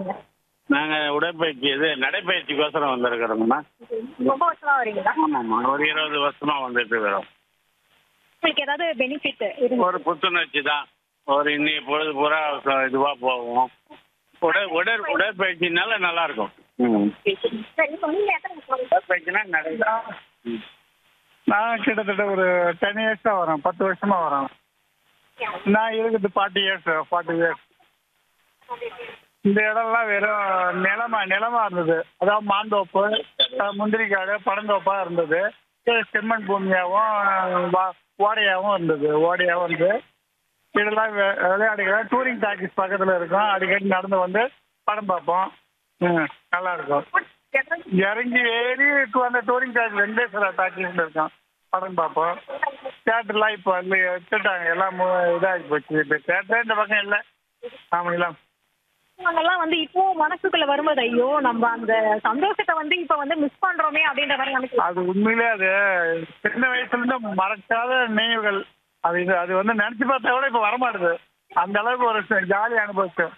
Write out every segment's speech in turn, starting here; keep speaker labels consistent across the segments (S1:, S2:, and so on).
S1: வரீங்க
S2: நாங்க உடற்பயிற்சி இது நடைப்பயிற்சிக்கோசரம் வந்திருக்கிறோம்மா
S1: ரொம்ப வருஷமா வரீங்களா
S2: ஆமாம்மா ஒரு இருபது வருஷமா வந்துட்டு இருக்கிறோம்
S1: உங்களுக்கு ஏதாவது பெனிஃபிட் இருக்கு
S2: ஒரு புத்துணர்ச்சி தான் ஒரு இன்னைக்கு பொழுது பூரா ச- இதுவா போவோம் உடல் உடற் உடற்பயிற்சினால நல்லா இருக்கும் ம்.
S1: சரி இப்போ நீங்க எத்தனை வருஷம்
S2: உடற்பயிற்சினா நடை ம்.
S3: நான் கிட்டத்தட்ட ஒரு டென் இயர்ஸ் தான் வரேன் பத்து வருஷமா வரேன் நான் இருக்குது ஃபார்ட்டி இயர்ஸ் ஃபார்ட்டி இயர்ஸ் இந்த இடம்லாம் வெறும் நிலமா நிலமா இருந்தது அதாவது மாந்தோப்பு அஹ் முந்திரிக்காடு பழந்தோப்பா இருந்தது இது செம்மண் பூமியாகவும் அஹ் வா- ஓடையாகவும் இருந்தது ஓடையாகவும் இருந்து இதெல்லாம் வெ- விளையாடுகிறேன் டூரிங் டாக்கீஸ் பக்கத்தில் இருக்கும் அடிக்கடி நடந்து வந்து படம் பார்ப்போம் ம், நல்லா இருக்கும் இறங்கி ஏறி டூ அந்த டூரிங் டாக்கி வெங்கடேஸ்வரா டாக்கீஸ் இருக்கும் படம் பார்ப்போம் தேட்டர்லாம் இப்போ வந்து எடுத்துட்டாங்க எல்லாம் மு- இதாகி போச்சு இப்போ தேட்டரே இந்த பக்கம் இல்லை ஆமாங்களா
S1: நாங்கெல்லாம் வந்து இப்போ மனசுக்குள்ள வரும்போது ஐயோ நம்ம அந்த சந்தோஷத்தை வந்து இப்ப வந்து மிஸ் பண்றோமே அப்படின்ற மாதிரி நினைக்கலாம்
S3: அது உண்மையிலே அது சின்ன வயசுல இருந்து மறக்காத நினைவுகள் அது இது அது வந்து நினைச்சு பார்த்தா கூட இப்போ வரமாட்டுது அந்த அளவுக்கு ஒரு ஜாலி அனுபவிச்சோம்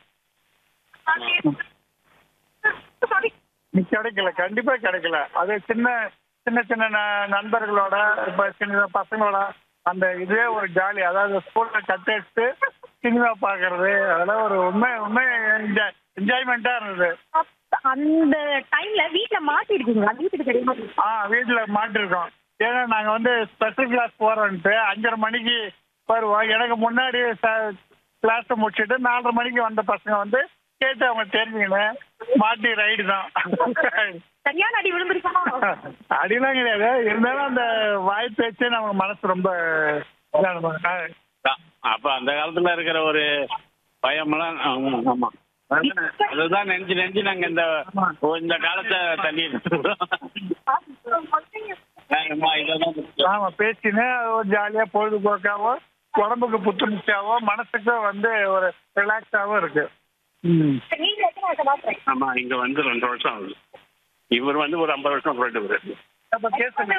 S3: கிடைக்கல கண்டிப்பா கிடைக்கல அது சின்ன சின்ன சின்ன ந- நண்பர்களோட இப்ப சின்ன பசங்களோட அந்த இதுவே ஒரு ஜாலி அதாவது ஸ்கூல்ல கட்டடிச்சு சினிமா பாக்குறது அதெல்லாம் ஒரு உண்மை உண்மை என்ஜாய்மெண்டா இருந்தது
S1: அப்ப அந்த டைம்ல வீட்ல மாட்டிருக்கீங்களா வீட்டுக்கு தெரியுமா
S3: ஆ வீட்டுல மாட்டிருக்கோம் ஏன்னா நாங்க வந்து ஸ்பெஷல் கிளாஸ் போறோம்ட்டு அஞ்சரை மணிக்கு வருவோம் எனக்கு முன்னாடி கிளாஸ் முடிச்சுட்டு நாலரை மணிக்கு வந்த பசங்க வந்து கேட்டு அவங்க தெரிஞ்சுக்கினேன் மாட்டி ரைடு தான்
S1: சரியான அடி விழுந்திருக்கா
S3: அடிலாம் கிடையாது இருந்தாலும் அந்த வாய் பேச்சே நமக்கு மனசு ரொம்ப இதான மாதிரி.
S2: தான். அப்ப அந்த காலத்துல இருக்கிற ஒரு பயமெல்லாம் ஆமா, ஆமா அதுதான் நெஞ்சு நெஞ்சு நாங்க இந்த இந்த காலத்தை தள்ளி ஆமா, இதெல்லாம் முக்கியம்.
S3: ஆமா பேசினே அது ஒரு ஜாலியா பொழுதுபோக்காவோ உடம்புக்கு புத்துணர்ச்சியாவோ மனசுக்கும் வந்து ஒரு ரிலாக்ஸாவும் இருக்கு ம்
S1: நீங்க எத்தனை வருஷம் பாக்குறேன்
S2: ஆமா இங்க வந்து ரெண்டு வருஷம் ஆகுது இவர் வந்து ஒரு ஐம்பது வருஷம் போயிட்டு
S3: அப்ப கேசுங்க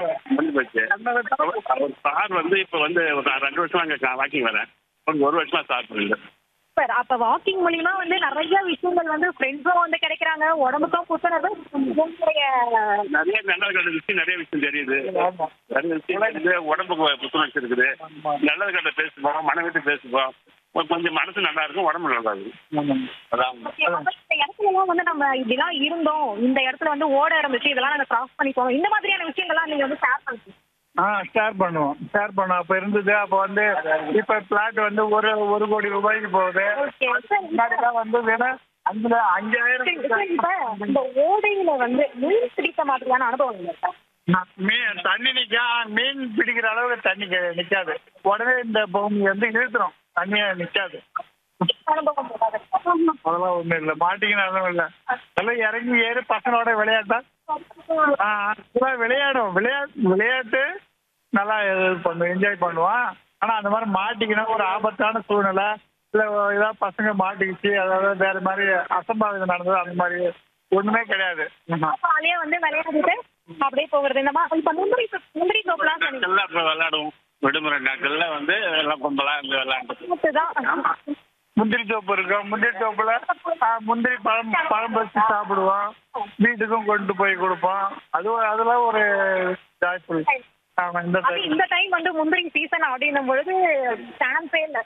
S2: அவர் சார் வந்து இப்ப வந்து ஒரு ரெண்டு வருஷமா அங்க வாக்கிங் வரேன் ஒரு ஒரு வருஷமா ஸ்டார்ட் பண்ணல
S1: சார் அப்ப வாக்கிங் மூலியமா வந்து நிறைய விஷயங்கள் வந்து ஃப்ரெண்ட்ஸும் வந்து கிடைக்கிறாங்க உடம்புக்கும் புத்துணர்வு உங்களுடைய
S2: நிறைய நல்லது கண்டு நிறைய விஷயம் தெரியுது நிறைய விஷயம் தெரியுது உடம்புக்கு புத்துணர்ச்சி இருக்குது நல்லது கண்ட பேசுவோம் மன விட்டு பேசுவோம் ஒரு கொஞ்சம் மனசு நல்லா இருக்கும் உடம்பு நல்லா இருக்கும் அதான்
S1: இந்த இடத்துல எல்லாம் வந்து நம்ம இப்படிலாம் இருந்தோம் இந்த இடத்துல வந்து ஓட ஆரம்பிச்சு இதெல்லாம் நாங்க கிராஸ் பண்ணி போனோம் இந்த மாதிரியான விஷயங்கள்லாம் நீங்க வந்து ஷேர் பண்ணுங்க
S3: ஆ ஷேர் பண்ணுவோம் ஷேர் பண்ணுவோம் அப்ப இருந்தது அப்ப வந்து இப்ப பிளாட் வந்து ஒரு ஒரு கோடி ரூபாய்க்கு போகுது
S1: Okay, sir.
S3: முன்னாடிலாம் வந்து வெறும் அஞ்சுல அஞ்சாயிரம்
S1: சரி, sir, இப்ப இந்த ஓடையில வந்து மீன் பிடித்த மாதிரியான அனுபவம் இல்லை சார்
S3: மீன் தண்ணி நிக்கா மீன் பிடிக்கிற அளவுக்கு தண்ணி கி- நிக்காது உடனே இந்த பூமி வந்து இழுத்துரும் தண்ணியா நிக்காது
S1: அனுபவம் இருக்காது.
S3: அதெல்லாம் ஒண்ணும் இல்ல மாட்டிக்கினாலும் இல்ல எல்லாம் இறங்கி ஏறி பசங்களோட விளையாட்டா ஆ, அதெல்லாம் விளையாடும் விளையாட்டு விளையாட்டு நல்லா இது பண்ணுவோம் என்ஜாய் பண்ணுவான் ஆனா அந்த மாதிரி மாட்டிக்கணும் ஒரு ஆபத்தான சூழ்நிலை இல்ல ஏதாவது பசங்க மாட்டிக்கிச்சு அதாவது வேற மாதிரி அசம்பாவிதம் நடந்தது அந்த மாதிரி ஒண்ணுமே கிடையாது ஆமா.
S1: ஜாலியா வந்து விளையாடிட்டு அப்படியே போகிறது இந்த மாதிரி இப்ப முந்திரி முந்திரி தோப்புலாம் சொன்னீங்க
S2: நாட்கள்ல அப்ப விளையாடுவோம் விடுமுறை நாட்கள்ல வந்து எல்லாம் கும்பலா இருந்து விளையாண்டு
S1: தான்
S3: முந்திரி தோப்பு இருக்கும் முந்திரி தோப்புல ஆ, முந்திரி பழம் பழம் பறிச்சு சாப்பிடுவோம் வீட்டுக்கும் கொண்டு போய் கொடுப்போம் அது அதெல்லாம் ஒரு ஜாய்ஃபுல் ஆமா இந்த
S1: அது இந்த டைம் வந்து முந்திரி சீசன் அப்படின்னும் பொழுது சான்ஸே இல்ல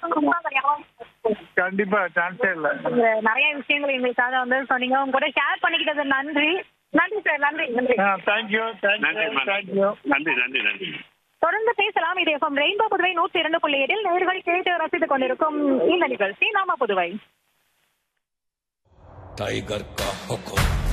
S3: கண்டிப்பா சான்ஸே இல்ல
S1: நீங்க நிறைய விஷயங்கள் எங்களுக்காக வந்து சொன்னீங்க உங்க கூட ஷேர் பண்ணிக்கிட்டது நன்றி நன்றி சார் நன்றி நன்றி
S3: தேங்க்யூ
S2: நன்றி
S3: தேங்க்யூ தேங்க்யூ
S2: நன்றி நன்றி நன்றி
S1: தொடர்ந்து பேசலாம் இது எஃப்எம் ரெயின்போ புதுவை நூற்றி இரண்டு புள்ளி ஏழில் நேர்கள் கேட்டு ரசித்துக் கொண்டிருக்கும் இந்த நிகழ்ச்சி நாம புதுவை
S4: टाइगर का हुक्म